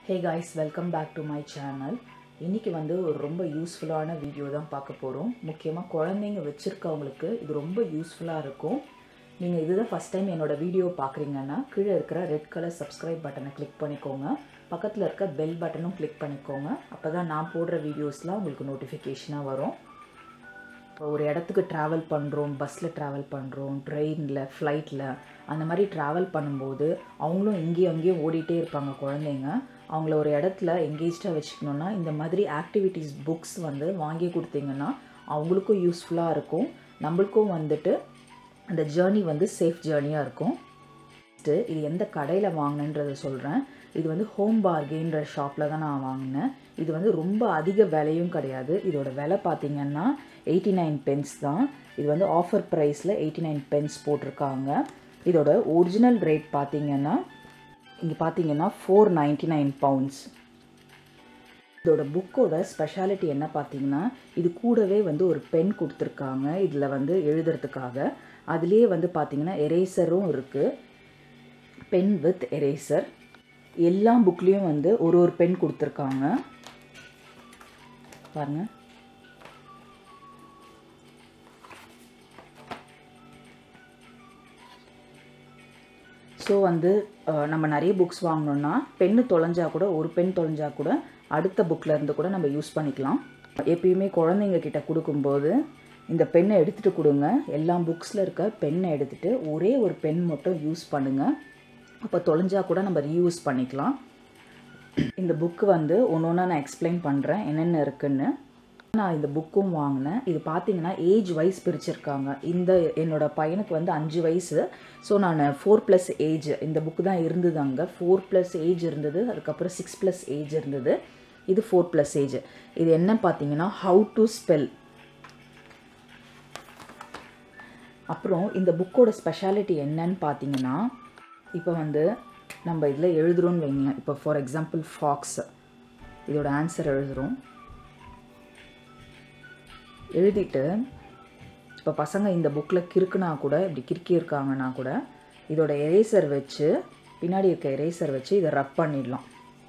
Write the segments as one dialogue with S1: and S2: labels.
S1: hey guys welcome back to my channel இன்றைக்கி வந்து ஒரு ரொம்ப யூஸ்ஃபுல்லான வீடியோ தான் பார்க்க போகிறோம் முக்கியமாக குழந்தைங்க வச்சுருக்கவங்களுக்கு இது ரொம்ப யூஸ்ஃபுல்லாக இருக்கும் நீங்கள் இதுதான் ஃபஸ்ட் டைம் என்னோட வீடியோ பார்க்குறீங்கன்னா கீழே இருக்கிற ரெட் கலர் சப்ஸ்கிரைப் பட்டனை கிளிக் பண்ணிக்கோங்க பக்கத்தில் இருக்க பெல் பட்டனும் கிளிக் பண்ணிக்கோங்க அப்போ தான் நான் போடுற வீடியோஸ்லாம் உங்களுக்கு நோட்டிஃபிகேஷனாக வரும் இப்போ ஒரு இடத்துக்கு ட்ராவல் பண்ணுறோம் பஸ்ஸில் ட்ராவல் பண்ணுறோம் ட்ரெயினில் ஃப்ளைட்டில் அந்த மாதிரி ட்ராவல் பண்ணும்போது அவங்களும் இங்கேயும் அங்கேயும் ஓடிட்டே இருப்பாங்க குழந்தைங்க அவங்கள ஒரு இடத்துல எங்கேஜ்டாக வச்சுக்கணுன்னா இந்த மாதிரி ஆக்டிவிட்டீஸ் புக்ஸ் வந்து வாங்கி கொடுத்தீங்கன்னா அவங்களுக்கும் யூஸ்ஃபுல்லாக இருக்கும் நம்மளுக்கும் வந்துட்டு அந்த ஜேர்னி வந்து சேஃப் ஜேர்னியாக இருக்கும் ஃபஸ்ட்டு இது எந்த கடையில் வாங்கினேன்றதை சொல்கிறேன் இது வந்து ஹோம் பார்கென்ற ஷாப்பில் தான் நான் வாங்கினேன் இது வந்து ரொம்ப அதிக விலையும் கிடையாது இதோட விலை பார்த்தீங்கன்னா எயிட்டி நைன் பென்ஸ் தான் இது வந்து ஆஃபர் ப்ரைஸில் எயிட்டி நைன் பென்ஸ் போட்டிருக்காங்க இதோட ஒரிஜினல் ரேட் பார்த்தீங்கன்னா இங்கே பார்த்தீங்கன்னா ஃபோர் நைன்ட்டி நைன் பவுண்ட்ஸ் இதோட புக்கோட ஸ்பெஷாலிட்டி என்ன பார்த்தீங்கன்னா இது கூடவே வந்து ஒரு பென் கொடுத்துருக்காங்க இதில் வந்து எழுதுறதுக்காக அதுலேயே வந்து பார்த்தீங்கன்னா எரேசரும் இருக்குது பென் வித் எரேசர் எல்லா புக்லேயும் வந்து ஒரு ஒரு பென் கொடுத்துருக்காங்க பாருங்கள் ஸோ வந்து அஹ், நம்ம நிறைய புக்ஸ் வாங்கினோன்னா பென்னு தொலைஞ்சா கூட ஒரு பென் தொலைஞ்சா கூட அடுத்த புக்கில் இருந்து கூட நம்ம யூஸ் பண்ணிக்கலாம் எப்பயுமே குழந்தைங்க கிட்ட கொடுக்கும்போது இந்த பெண்ணை எடுத்துகிட்டு கொடுங்க எல்லா புக்ஸில் இருக்க பெண்ணை எடுத்துகிட்டு ஒரே ஒரு பென் மட்டும் யூஸ் பண்ணுங்கள் அப்போ தொலைஞ்சா கூட நம்ம ரீயூஸ் பண்ணிக்கலாம் இந்த புக்கு வந்து ஒன்று ஒன்றா நான் எக்ஸ்பிளைன் பண்ணுறேன் என்னென்ன இருக்குன்னு நான் இந்த புக்கும் வாங்கினேன் இது பார்த்தீங்கன்னா ஏஜ் வைஸ் பிரிச்சிருக்காங்க இந்த என்னோட பையனுக்கு வந்து அஞ்சு வயசு ஸோ நான் ஃபோர் ப்ளஸ் ஏஜ் இந்த புக்கு தான் இருந்தது அங்கே ஃபோர் ப்ளஸ் ஏஜ் இருந்தது அதுக்கப்புறம் சிக்ஸ் ப்ளஸ் ஏஜ் இருந்தது இது ஃபோர் ப்ளஸ் ஏஜ் இது என்ன பார்த்தீங்கன்னா ஹவு டு ஸ்பெல் அப்புறம் இந்த புக்கோட ஸ்பெஷாலிட்டி என்னன்னு பார்த்தீங்கன்னா இப்போ வந்து நம்ம இதில் எழுதுகிறோன்னு வைங்க இப்போ ஃபார் எக்ஸாம்பிள் ஃபாக்ஸ் இதோட ஆன்சர் எழுதுகிறோம் எழுதிட்டு இப்போ பசங்க இந்த புக்கில் கிறுக்குனா கூட இப்படி கிறுக்கி இருக்காங்கன்னா கூட இதோட எரேசர் வச்சு பின்னாடி இருக்க எரேசர் வச்சு இதை ரப் பண்ணிடலாம்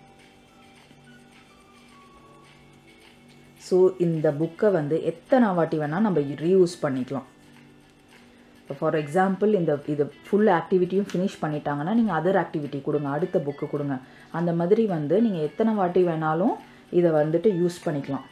S1: ஸோ இந்த புக்கை வந்து எத்தனை வாட்டி வேணால் நம்ம ரீயூஸ் பண்ணிக்கலாம் இப்போ ஃபார் எக்ஸாம்பிள் இந்த இது ஃபுல் ஆக்டிவிட்டியும் ஃபினிஷ் பண்ணிட்டாங்கன்னா நீங்கள் அதர் ஆக்டிவிட்டி கொடுங்க அடுத்த புக்கு கொடுங்க அந்த மாதிரி வந்து நீங்கள் எத்தனை வாட்டி வேணாலும் இதை வந்துட்டு யூஸ் பண்ணிக்கலாம்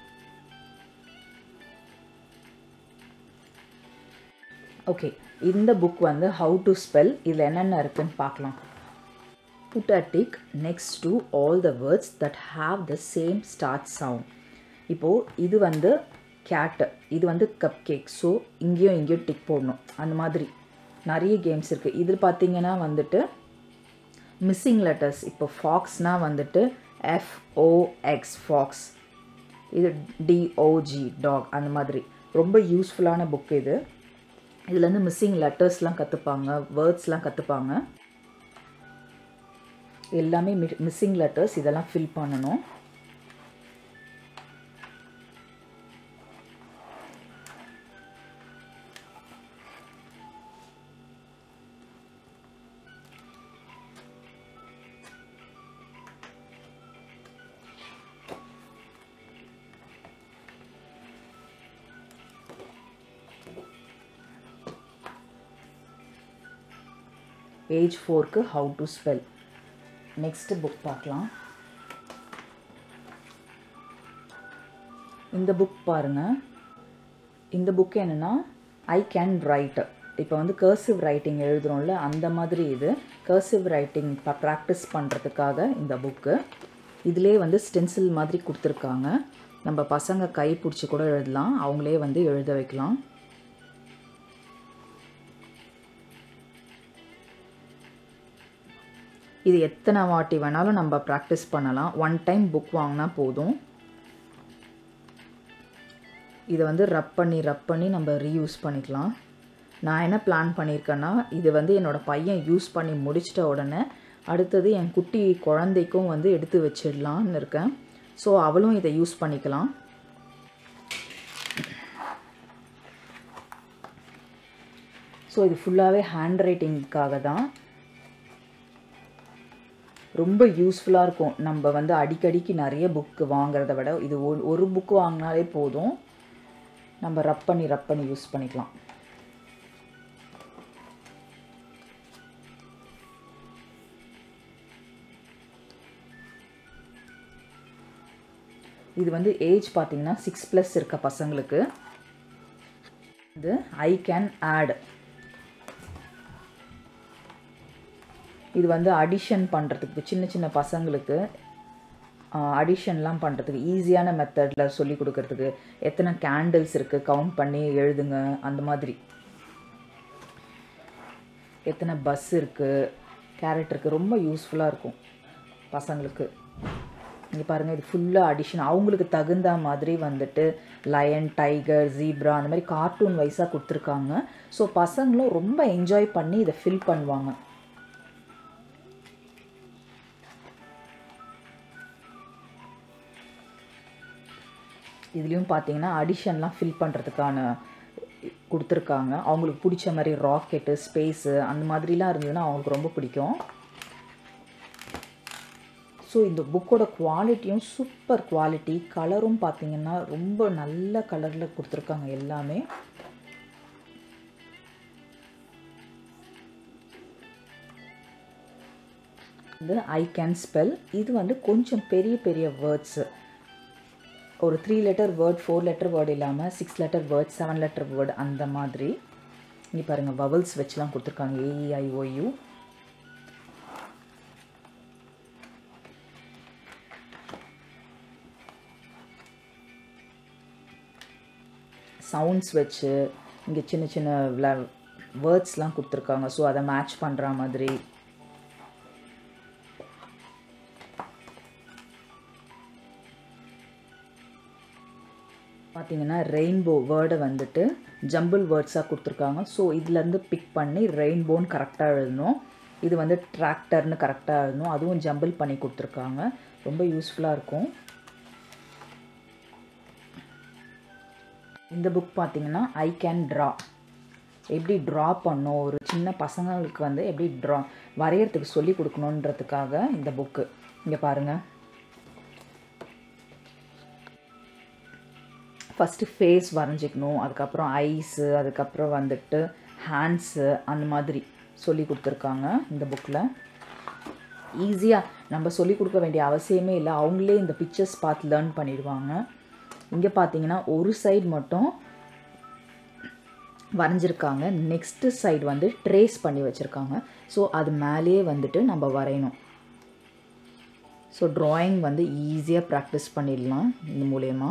S1: ஓகே இந்த புக் வந்து ஹவு டு ஸ்பெல் இதில் என்னென்ன இருக்குன்னு பார்க்கலாம் put a tick next to all the words that have the same start sound இப்போது இது வந்து கேட்டு இது வந்து கப் கேக் ஸோ இங்கேயும் இங்கேயும் டிக் போடணும் அந்த மாதிரி நிறைய கேம்ஸ் இருக்குது இது பார்த்தீங்கன்னா வந்துட்டு மிஸ்ஸிங் லெட்டர்ஸ் இப்போ ஃபாக்ஸ்னால் வந்துட்டு எஃப்ஓஎக்ஸ் ஃபாக்ஸ் இது டிஓஜி டாக் அந்த மாதிரி ரொம்ப யூஸ்ஃபுல்லான புக் இது இதுலேருந்து மிஸ்ஸிங் லெட்டர்ஸ்லாம் கற்றுப்பாங்க வேர்ட்ஸ்லாம் கற்றுப்பாங்க எல்லாமே மிஸ்ஸிங் லெட்டர்ஸ் இதெல்லாம் ஃபில் பண்ணணும் ஏஜ் ஃபோருக்கு how to spell next book பார்க்கலாம் இந்த புக் பாருங்கள் இந்த புக் என்னென்னா ஐ கேன் ரைட் இப்போ வந்து கர்சிவ் ரைட்டிங் எழுதுகிறோம்ல அந்த மாதிரி இது கர்சிவ் ரைட்டிங் ப்ராக்டிஸ் பண்ணுறதுக்காக இந்த புக்கு இதிலே வந்து ஸ்டென்சில் மாதிரி கொடுத்துருக்காங்க நம்ம பசங்க கை பிடிச்சி கூட எழுதலாம் அவங்களே வந்து எழுத வைக்கலாம் இது எத்தனை வாட்டி வேணாலும் நம்ம ப்ராக்டிஸ் பண்ணலாம் ஒன் டைம் புக் வாங்கினா போதும் இதை வந்து ரப் பண்ணி ரப் பண்ணி நம்ம ரீயூஸ் பண்ணிக்கலாம் நான் என்ன பிளான் பண்ணியிருக்கேன்னா இது வந்து என்னோடய பையன் யூஸ் பண்ணி முடிச்சிட்ட உடனே அடுத்தது என் குட்டி குழந்தைக்கும் வந்து எடுத்து வச்சிடலான்னு இருக்கேன் ஸோ அவளும் இதை யூஸ் பண்ணிக்கலாம் ஸோ இது ஃபுல்லாகவே ஹேண்ட் ரைட்டிங்க்காக தான் ரொம்ப யூஸ்ஃபுல்லாக இருக்கும் நம்ம வந்து அடிக்கடிக்கு நிறைய புக்கு வாங்குறத விட இது ஒரு ஒரு புக்கு வாங்கினாலே போதும் நம்ம ரப் பண்ணி ரப் பண்ணி யூஸ் பண்ணிக்கலாம் இது வந்து ஏஜ் பார்த்தீங்கன்னா சிக்ஸ் ப்ளஸ் இருக்க பசங்களுக்கு இது ஐ கேன் ஆட் இது வந்து அடிஷன் பண்ணுறதுக்கு சின்ன சின்ன பசங்களுக்கு அடிஷன்லாம் பண்ணுறதுக்கு ஈஸியான மெத்தடில் சொல்லி கொடுக்கறதுக்கு எத்தனை கேண்டில்ஸ் இருக்குது கவுண்ட் பண்ணி எழுதுங்க அந்த மாதிரி எத்தனை பஸ் இருக்குது கேரட் இருக்குது ரொம்ப யூஸ்ஃபுல்லாக இருக்கும் பசங்களுக்கு இங்கே பாருங்கள் இது ஃபுல்லாக அடிஷன் அவங்களுக்கு தகுந்த மாதிரி வந்துட்டு லயன் டைகர் ஜீப்ரா அந்த மாதிரி கார்ட்டூன் வைஸாக கொடுத்துருக்காங்க ஸோ பசங்களும் ரொம்ப என்ஜாய் பண்ணி இதை ஃபில் பண்ணுவாங்க இதுலேயும் பார்த்தீங்கன்னா அடிஷன்லாம் ஃபில் பண்ணுறதுக்கான கொடுத்துருக்காங்க அவங்களுக்கு பிடிச்ச மாதிரி ராக்கெட்டு ஸ்பேஸு அந்த மாதிரிலாம் இருந்ததுன்னா அவங்களுக்கு ரொம்ப பிடிக்கும் ஸோ இந்த புக்கோட குவாலிட்டியும் சூப்பர் குவாலிட்டி கலரும் பார்த்தீங்கன்னா ரொம்ப நல்ல கலரில் கொடுத்துருக்காங்க எல்லாமே இது ஐ கேன் ஸ்பெல் இது வந்து கொஞ்சம் பெரிய பெரிய வேர்ட்ஸு ஒரு three letter word four letter word இல்லாமல் six letter word seven letter word அந்த மாதிரி இங்கே பாருங்கள் வவல்ஸ் வச்சுலாம் கொடுத்துருக்காங்க ஏஇஐஓயு சவுண்ட்ஸ் வச்சு இங்கே சின்ன சின்ன வேர்ட்ஸ்லாம் கொடுத்துருக்காங்க ஸோ அதை மேட்ச் பண்ணுற மாதிரி பார்த்தீங்கன்னா ரெயின்போ வேர்டை வந்துட்டு ஜம்பிள் வேர்ட்ஸாக கொடுத்துருக்காங்க ஸோ இதுலேருந்து பிக் பண்ணி ரெயின்போன்னு கரெக்டாக எழுதணும் இது வந்து டிராக்டர்னு கரெக்டாக எழுதணும் அதுவும் ஜம்பிள் பண்ணி கொடுத்துருக்காங்க ரொம்ப யூஸ்ஃபுல்லாக இருக்கும் இந்த புக் பார்த்தீங்கன்னா ஐ கேன் ட்ரா எப்படி ட்ரா பண்ணும் ஒரு சின்ன பசங்களுக்கு வந்து எப்படி ட்ரா வரையறதுக்கு சொல்லி கொடுக்கணுன்றதுக்காக இந்த புக்கு இங்கே பாருங்கள் ஃபஸ்ட்டு ஃபேஸ் வரைஞ்சிக்கணும் அதுக்கப்புறம் ஐஸு அதுக்கப்புறம் வந்துட்டு ஹேண்ட்ஸு அந்த மாதிரி சொல்லி கொடுத்துருக்காங்க இந்த புக்கில் ஈஸியாக நம்ம சொல்லி கொடுக்க வேண்டிய அவசியமே இல்லை அவங்களே இந்த பிக்சர்ஸ் பார்த்து லேர்ன் பண்ணிடுவாங்க இங்கே பார்த்தீங்கன்னா ஒரு சைடு மட்டும் வரைஞ்சிருக்காங்க நெக்ஸ்ட்டு சைடு வந்து ட்ரேஸ் பண்ணி வச்சுருக்காங்க ஸோ அது மேலேயே வந்துட்டு நம்ம வரையணும் ஸோ ட்ராயிங் வந்து ஈஸியாக ப்ராக்டிஸ் பண்ணிடலாம் இந்த மூலயமா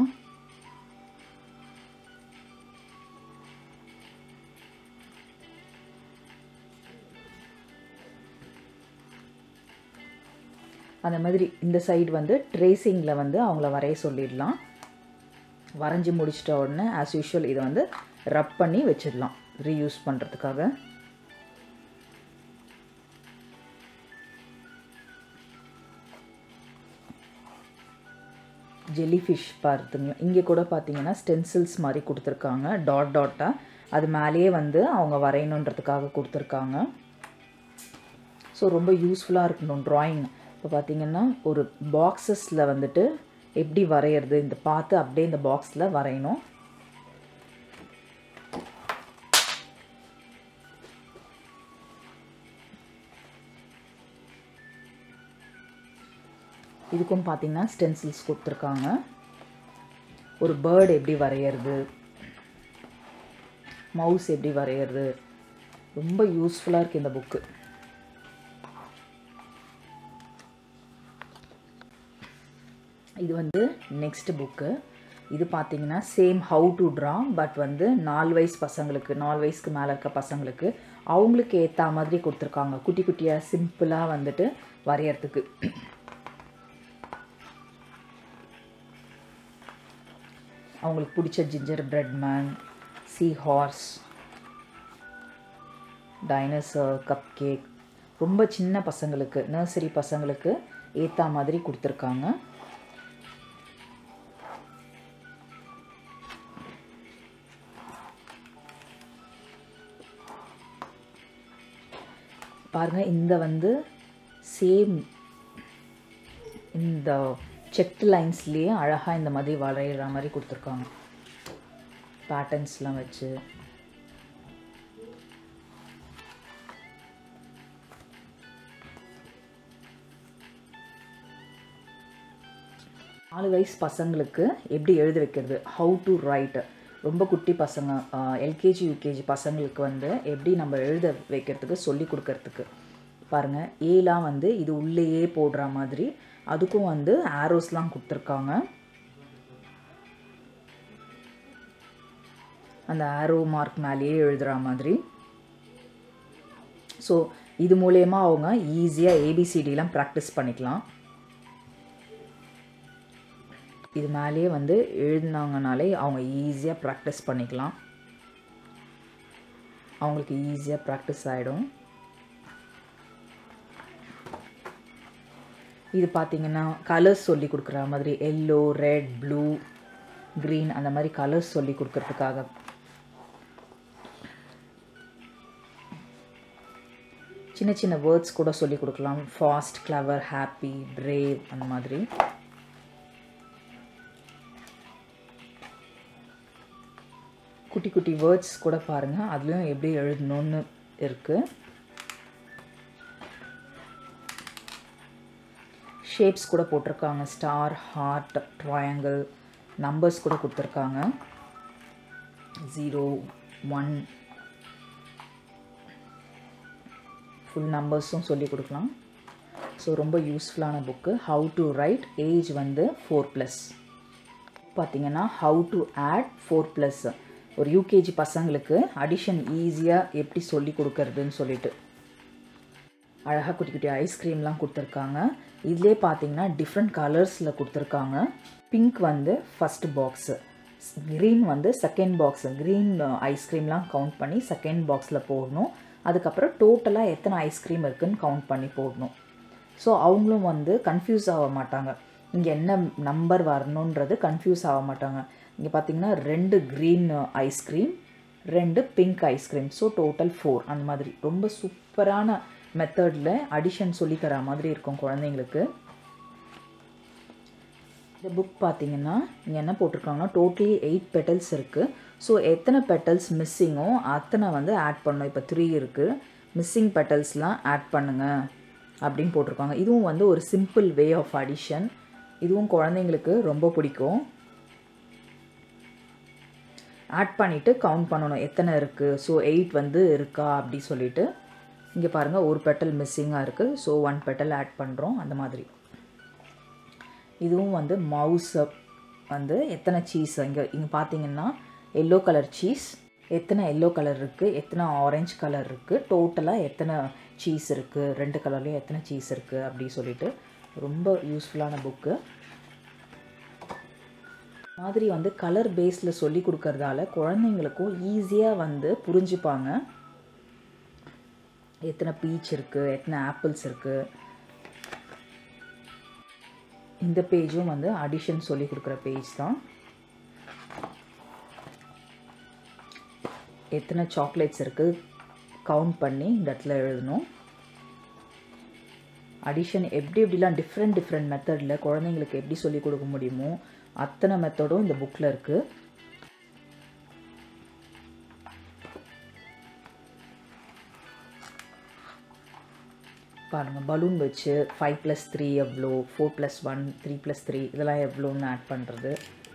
S1: அந்த மாதிரி இந்த சைடு வந்து ட்ரேசிங்கில் வந்து அவங்கள வரைய சொல்லிடலாம் வரைஞ்சி முடிச்சிட்ட உடனே ஆஸ் யூஷுவல் இதை வந்து ரப் பண்ணி வச்சிடலாம் ரீயூஸ் பண்ணுறதுக்காக ஜெல்லி ஃபிஷ் பார்த்துங்க இங்கே கூட பார்த்தீங்கன்னா ஸ்டென்சில்ஸ் மாதிரி கொடுத்துருக்காங்க டாட் டாட்டாக அது மேலேயே வந்து அவங்க வரையணுன்றதுக்காக கொடுத்துருக்காங்க ஸோ ரொம்ப யூஸ்ஃபுல்லாக இருக்கணும் ட்ராயிங் இப்போ பார்த்தீங்கன்னா ஒரு பாக்ஸஸில் வந்துட்டு எப்படி வரைகிறது இந்த பார்த்து அப்படியே இந்த பாக்ஸில் வரையணும் இதுக்கும் பார்த்தீங்கன்னா ஸ்டென்சில்ஸ் கொடுத்துருக்காங்க ஒரு பேர்டு எப்படி வரைகிறது மவுஸ் எப்படி வரைகிறது ரொம்ப யூஸ்ஃபுல்லாக இருக்குது இந்த புக்கு இது வந்து நெக்ஸ்ட் புக்கு இது பார்த்தீங்கன்னா same how to draw but வந்து நாலு வயசு பசங்களுக்கு நாலு வயசுக்கு மேலே இருக்க பசங்களுக்கு அவங்களுக்கு ஏற்ற மாதிரி கொடுத்துருக்காங்க குட்டி குட்டியாக சிம்பிளாக வந்துட்டு வரையறதுக்கு அவங்களுக்கு பிடிச்ச gingerbread man seahorse dinosaur cupcake ரொம்ப சின்ன பசங்களுக்கு நர்சரி பசங்களுக்கு ஏற்ற மாதிரி கொடுத்துருக்காங்க பாருங்கள் இந்த வந்து சேம் இந்த செக் லைன்ஸ்லேயே அழகாக இந்த மாதிரி வரைகிற மாதிரி கொடுத்துருக்காங்க பேட்டர்ன்ஸ்லாம் வச்சு நாலு வயசு பசங்களுக்கு எப்படி எழுத வைக்கிறது ஹவு டு ரைட் ரொம்ப குட்டி பசங்க எல்கேஜி யூகேஜி பசங்களுக்கு வந்து எப்படி நம்ம எழுத வைக்கிறதுக்கு சொல்லி கொடுக்கறதுக்கு பாருங்கள் ஏலாம் வந்து இது உள்ளேயே போடுற மாதிரி அதுக்கும் வந்து ஆரோஸ்லாம் கொடுத்துருக்காங்க அந்த ஆரோ மார்க் மேலேயே எழுதுகிற மாதிரி ஸோ இது மூலயமா அவங்க ஈஸியாக ஏபிசிடிலாம் ப்ராக்டிஸ் பண்ணிக்கலாம் இது மேலேயே வந்து எழுதினாங்கனாலே அவங்க ஈஸியாக ப்ராக்டிஸ் பண்ணிக்கலாம் அவங்களுக்கு ஈஸியாக ப்ராக்டிஸ் ஆகிடும் இது பார்த்திங்கன்னா கலர்ஸ் சொல்லி கொடுக்குற மாதிரி எல்லோ ரெட் ப்ளூ க்ரீன் அந்த மாதிரி கலர்ஸ் சொல்லி கொடுக்கறதுக்காக சின்ன சின்ன வேர்ட்ஸ் கூட சொல்லி கொடுக்கலாம் ஃபாஸ்ட் கிளவர் ஹாப்பி பிரேவ் அந்த மாதிரி குட்டி குட்டி வேர்ட்ஸ் கூட பாருங்கள் அதுலேயும் எப்படி எழுதணும்னு இருக்குது ஷேப்ஸ் கூட போட்டிருக்காங்க ஸ்டார் ஹார்ட் ட்ரையாங்கிள் நம்பர்ஸ் கூட கொடுத்துருக்காங்க ஜீரோ ஒன் ஃபுல் நம்பர்ஸும் சொல்லி கொடுக்கலாம் ஸோ ரொம்ப யூஸ்ஃபுல்லான book how to write age வந்து ஃபோர் ப்ளஸ் பார்த்தீங்கன்னா how to add four plus ஒரு யூகேஜி பசங்களுக்கு அடிஷன் ஈஸியாக எப்படி சொல்லி கொடுக்கறதுன்னு சொல்லிட்டு அழகாக குட்டி குட்டி ஐஸ்கிரீம்லாம் கொடுத்துருக்காங்க இதிலே பார்த்தீங்கன்னா டிஃப்ரெண்ட் கலர்ஸில் கொடுத்துருக்காங்க பிங்க் வந்து ஃபஸ்ட் பாக்ஸு க்ரீன் வந்து செகண்ட் பாக்ஸு க்ரீன் ஐஸ்கிரீம்லாம் கவுண்ட் பண்ணி செகண்ட் பாக்ஸில் போடணும் அதுக்கப்புறம் டோட்டலாக எத்தனை ஐஸ்கிரீம் இருக்குதுன்னு கவுண்ட் பண்ணி போடணும் ஸோ அவங்களும் வந்து கன்ஃபியூஸ் ஆக மாட்டாங்க இங்கே என்ன நம்பர் வரணுன்றது கன்ஃபியூஸ் ஆக மாட்டாங்க இங்கே பார்த்தீங்கன்னா ரெண்டு க்ரீன் ஐஸ்கிரீம் ரெண்டு pink ice cream so total four அந்த மாதிரி ரொம்ப சூப்பரான மெத்தடில் அடிஷன் சொல்லி தர மாதிரி இருக்கும் குழந்தைங்களுக்கு இந்த புக் பார்த்தீங்கன்னா இங்கே என்ன போட்டிருக்காங்கன்னா டோட்டலி எயிட் பெட்டல்ஸ் இருக்குது ஸோ எத்தனை பெட்டல்ஸ் மிஸ்ஸிங்கோ அத்தனை வந்து ஆட் பண்ணணும் இப்போ த்ரீ இருக்குது மிஸ்ஸிங் பெட்டல்ஸ்லாம் ஆட் பண்ணுங்கள் அப்படின்னு போட்டிருக்காங்க இதுவும் வந்து ஒரு சிம்பிள் வே ஆஃப் அடிஷன் இதுவும் குழந்தைங்களுக்கு ரொம்ப பிடிக்கும் ஆட் பண்ணிவிட்டு கவுண்ட் பண்ணணும் எத்தனை இருக்குது ஸோ எயிட் வந்து இருக்கா அப்படி சொல்லிட்டு இங்கே பாருங்கள் ஒரு பெட்டல் மிஸ்ஸிங்காக இருக்குது ஸோ ஒன் பெட்டல் ஆட் பண்ணுறோம் அந்த மாதிரி இதுவும் வந்து மவுஸ் வந்து எத்தனை சீஸ் இங்கே இங்கே பார்த்தீங்கன்னா எல்லோ கலர் சீஸ் எத்தனை எல்லோ கலர் இருக்குது எத்தனை ஆரஞ்சு கலர் இருக்குது டோட்டலாக எத்தனை சீஸ் இருக்குது ரெண்டு கலர்லேயும் எத்தனை சீஸ் இருக்குது அப்படி சொல்லிட்டு ரொம்ப யூஸ்ஃபுல்லான புக்கு மாதிரி வந்து கலர் பேஸில் சொல்லி கொடுக்கறதால குழந்தைங்களுக்கும் ஈஸியாக வந்து புரிஞ்சுப்பாங்க எத்தனை பீச் இருக்குது எத்தனை ஆப்பிள்ஸ் இருக்குது இந்த பேஜும் வந்து அடிஷன் சொல்லி கொடுக்குற பேஜ் தான் எத்தனை சாக்லேட்ஸ் இருக்குது கவுண்ட் பண்ணி இந்த இடத்துல எழுதணும் அடிஷன் எப்படி எப்படிலாம் டிஃப்ரெண்ட் டிஃப்ரெண்ட் மெத்தடில் குழந்தைங்களுக்கு எப்படி சொல்லிக் கொடுக்க முடியுமோ அத்தனை மெத்தடும் இந்த புக்கில் இருக்குது பாருங்கள் பலூன் வச்சு ஃபைவ் ப்ளஸ் த்ரீ எவ்வளோ four plus one three plus three இதெல்லாம் எவ்வளோன்னு ஆட் பண்ணுறது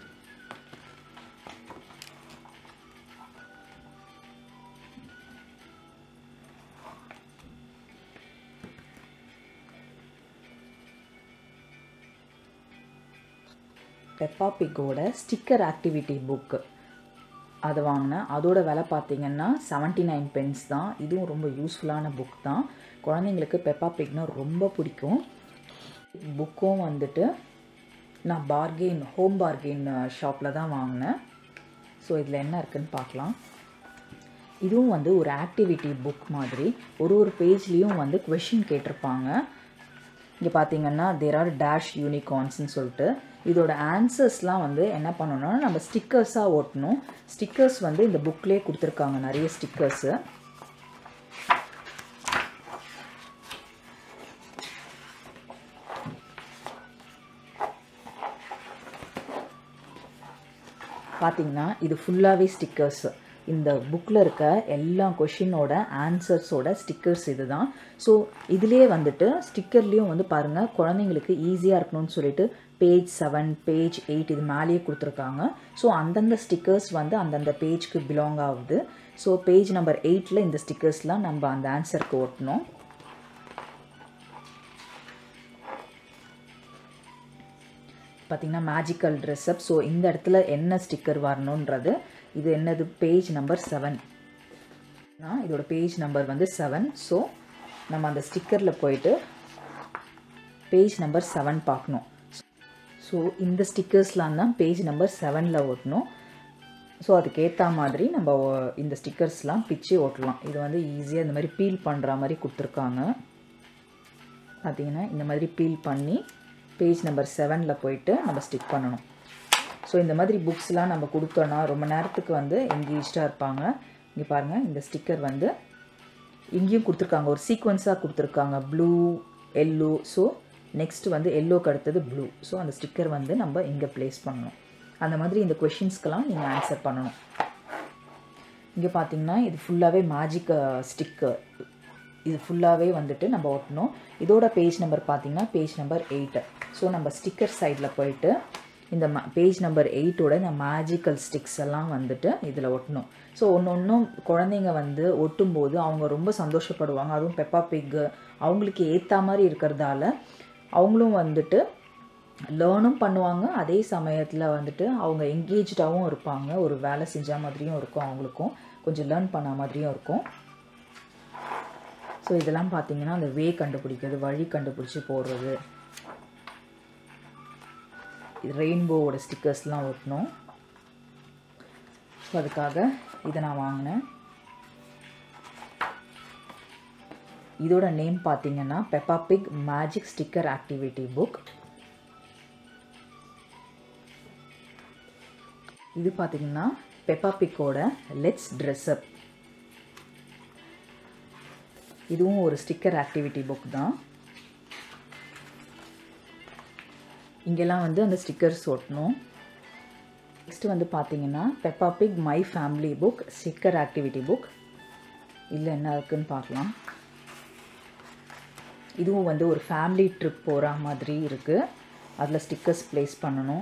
S1: பெப்பா பிக்கோட ஸ்டிக்கர் ஆக்டிவிட்டி புக்கு அதை வாங்கினேன் அதோட விலை பார்த்தீங்கன்னா செவன்ட்டி நைன் பென்ஸ் தான் இதுவும் ரொம்ப யூஸ்ஃபுல்லான புக் தான் குழந்தைங்களுக்கு பெப்பா பிக்னா ரொம்ப பிடிக்கும் புக்கும் வந்துட்டு நான் பார்கெயின் ஹோம் பார்கெயின் ஷாப்பில் தான் வாங்கினேன் ஸோ இதில் என்ன இருக்குன்னு பார்க்கலாம் இதுவும் வந்து ஒரு ஆக்டிவிட்டி புக் மாதிரி ஒரு ஒரு பேஜ்லேயும் வந்து கொஷின் கேட்டிருப்பாங்க இங்கே பார்த்தீங்கன்னா தேர் ஆர் டேஷ் யூனிகார்ன்ஸ்னு சொல்லிட்டு இதோட ஆன்சர்ஸ்லாம் வந்து என்ன பண்ணணும்னா நம்ம ஸ்டிக்கர்ஸாக ஓட்டணும் ஸ்டிக்கர்ஸ் வந்து இந்த புக்லேயே கொடுத்துருக்காங்க நிறைய ஸ்டிக்கர்ஸு பார்த்தீங்கன்னா இது ஃபுல்லாகவே ஸ்டிக்கர்ஸ் இந்த புக்கில் இருக்க எல்லா கொஷினோட ஆன்சர்ஸோட ஸ்டிக்கர்ஸ் இது தான் ஸோ இதுலேயே வந்துட்டு ஸ்டிக்கர்லேயும் வந்து பாருங்கள் குழந்தைங்களுக்கு ஈஸியாக இருக்கணும்னு சொல்லிட்டு பேஜ் செவன் பேஜ் எயிட் இது மேலேயே கொடுத்துருக்காங்க ஸோ அந்தந்த ஸ்டிக்கர்ஸ் வந்து அந்தந்த பேஜ்க்கு பிலாங் ஆகுது ஸோ பேஜ் நம்பர் எயிட்டில் இந்த ஸ்டிக்கர்ஸ்லாம் நம்ம அந்த ஆன்சருக்கு ஒட்டணும் பார்த்திங்கன்னா மேஜிக்கல் ட்ரெஸ்அப் ஸோ இந்த இடத்துல என்ன ஸ்டிக்கர் வரணுன்றது இது என்னது பேஜ் நம்பர் செவன் இதோட பேஜ் நம்பர் வந்து செவன் ஸோ நம்ம அந்த ஸ்டிக்கரில் போயிட்டு பேஜ் நம்பர் செவன் பார்க்கணும் ஸோ இந்த ஸ்டிக்கர்ஸ்லாம் தான் பேஜ் நம்பர் செவனில் ஓட்டணும் ஸோ அதுக்கேற்ற மாதிரி நம்ம இந்த ஸ்டிக்கர்ஸ்லாம் பிச்சு ஓட்டலாம் இது வந்து ஈஸியாக இந்த மாதிரி பீல் பண்ணுற மாதிரி கொடுத்துருக்காங்க பார்த்திங்கன்னா இந்த மாதிரி பீல் பண்ணி பேஜ் நம்பர் செவனில் போயிட்டு நம்ம ஸ்டிக் பண்ணணும் ஸோ இந்த மாதிரி புக்ஸ்லாம் நம்ம கொடுத்தோன்னா ரொம்ப நேரத்துக்கு வந்து எங்கேஜாக இருப்பாங்க இங்கே பாருங்கள் இந்த ஸ்டிக்கர் வந்து இங்கேயும் கொடுத்துருக்காங்க ஒரு சீக்வன்ஸாக கொடுத்துருக்காங்க ப்ளூ எல்லோ ஸோ நெக்ஸ்ட் வந்து எல்லோக்கு அடுத்தது ப்ளூ ஸோ அந்த ஸ்டிக்கர் வந்து நம்ம இங்கே ப்ளேஸ் பண்ணணும் அந்த மாதிரி இந்த கொஷின்ஸ்க்கெல்லாம் நீங்கள் ஆன்சர் பண்ணணும் இங்கே பார்த்தீங்கன்னா இது ஃபுல்லாகவே மேஜிக் ஸ்டிக்கு இது ஃபுல்லாகவே வந்துட்டு நம்ம ஒட்டணும் இதோட பேஜ் நம்பர் பார்த்தீங்கன்னா பேஜ் நம்பர் எயிட்டு ஸோ நம்ம ஸ்டிக்கர் சைடில் போயிட்டு இந்த ம பேஜ் நம்பர் எயிட்டோட இந்த மேஜிக்கல் ஸ்டிக்ஸ் எல்லாம் வந்துட்டு இதில் ஒட்டணும் ஸோ ஒன்று ஒன்றும் குழந்தைங்க வந்து ஒட்டும்போது அவங்க ரொம்ப சந்தோஷப்படுவாங்க அதுவும் பெப்பா பிக்கு அவங்களுக்கு ஏற்ற மாதிரி இருக்கிறதால அவங்களும் வந்துட்டு லேர்னும் பண்ணுவாங்க அதே சமயத்தில் வந்துட்டு அவங்க எங்கேஜாகவும் இருப்பாங்க ஒரு வேலை செஞ்ச மாதிரியும் இருக்கும் அவங்களுக்கும் கொஞ்சம் லேர்ன் பண்ண மாதிரியும் இருக்கும் ஸோ இதெல்லாம் பார்த்தீங்கன்னா அந்த வே கண்டுபிடிக்கிறது வழி கண்டுபிடிச்சி போடுறது ரெயின்போவோட ஸ்டிக்கர்ஸ்லாம் ஒட்டணும் ஸோ அதுக்காக இதை நான் வாங்கினேன் இதோட நேம் பார்த்தீங்கன்னா Peppa Pig magic sticker activity book இது பார்த்தீங்கன்னா பெப்பா பிக்கோட லெட்ஸ் ட்ரெஸ்அப் இதுவும் ஒரு ஸ்டிக்கர் ஆக்டிவிட்டி புக் தான் இங்கெல்லாம் வந்து அந்த ஸ்டிக்கர்ஸ் ஒட்டணும் நெக்ஸ்ட் வந்து பார்த்தீங்கன்னா Peppa Pig my family book sticker activity book இதில் என்ன இருக்குன்னு பார்க்கலாம் இதுவும் வந்து ஒரு ஃபேமிலி ட்ரிப் போகிற மாதிரி இருக்குது அதில் ஸ்டிக்கர்ஸ் ப்ளேஸ் பண்ணணும்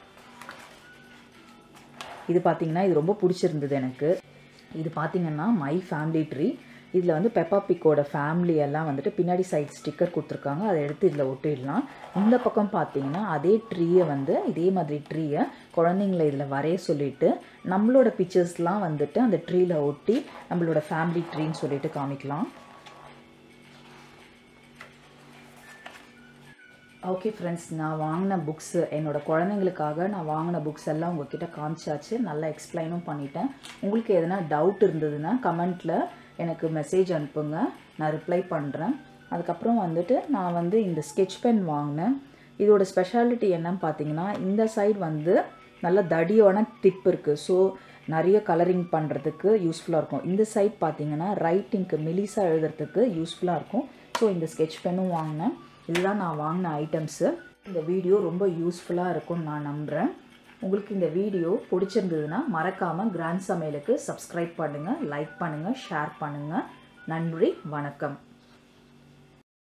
S1: இது பார்த்திங்கன்னா இது ரொம்ப பிடிச்சிருந்தது எனக்கு இது பார்த்திங்கன்னா மை ஃபேமிலி ட்ரீ இதில் வந்து பெப்பா பிக்கோட ஃபேமிலி எல்லாம் வந்துட்டு பின்னாடி சைட் ஸ்டிக்கர் கொடுத்துருக்காங்க அதை எடுத்து இதில் ஒட்டிடலாம் இந்த பக்கம் பார்த்தீங்கன்னா அதே ட்ரீயை வந்து இதே மாதிரி ட்ரீயை குழந்தைங்கள இதில் வரைய சொல்லிட்டு நம்மளோட பிக்சர்ஸ்லாம் வந்துட்டு அந்த ட்ரீயில் ஒட்டி நம்மளோட ஃபேமிலி ட்ரீன்னு சொல்லிட்டு காமிக்கலாம் ஓகே ஃப்ரெண்ட்ஸ் நான் வாங்கின புக்ஸு என்னோடய குழந்தைங்களுக்காக நான் வாங்கின புக்ஸ் எல்லாம் உங்ககிட்ட காமிச்சாச்சு நல்லா எக்ஸ்பிளைனும் பண்ணிட்டேன் உங்களுக்கு எதனா டவுட் இருந்ததுன்னா கமெண்ட்டில் எனக்கு மெசேஜ் அனுப்புங்க நான் ரிப்ளை பண்ணுறேன் அதுக்கப்புறம் வந்துட்டு நான் வந்து இந்த ஸ்கெட்ச் பென் வாங்கினேன் இதோட ஸ்பெஷாலிட்டி என்னன்னு பார்த்தீங்கன்னா இந்த சைடு வந்து நல்ல தடியான டிப் இருக்குது ஸோ நிறைய கலரிங் பண்ணுறதுக்கு யூஸ்ஃபுல்லாக இருக்கும் இந்த சைட் பார்த்தீங்கன்னா ரைட்டிங்க்கு மெலிசாக எழுதுறதுக்கு யூஸ்ஃபுல்லாக இருக்கும் ஸோ இந்த ஸ்கெட்ச் பென்னும் வாங்கினேன் இதுதான் நான் வாங்கின ஐட்டம்ஸு இந்த வீடியோ ரொம்ப யூஸ்ஃபுல்லாக இருக்கும்னு நான் நம்புகிறேன் உங்களுக்கு இந்த வீடியோ பிடிச்சிருந்ததுன்னா மறக்காமல் கிராண்ட் சமையலுக்கு சப்ஸ்கிரைப் பண்ணுங்கள் லைக் பண்ணுங்கள் ஷேர் பண்ணுங்கள் நன்றி வணக்கம்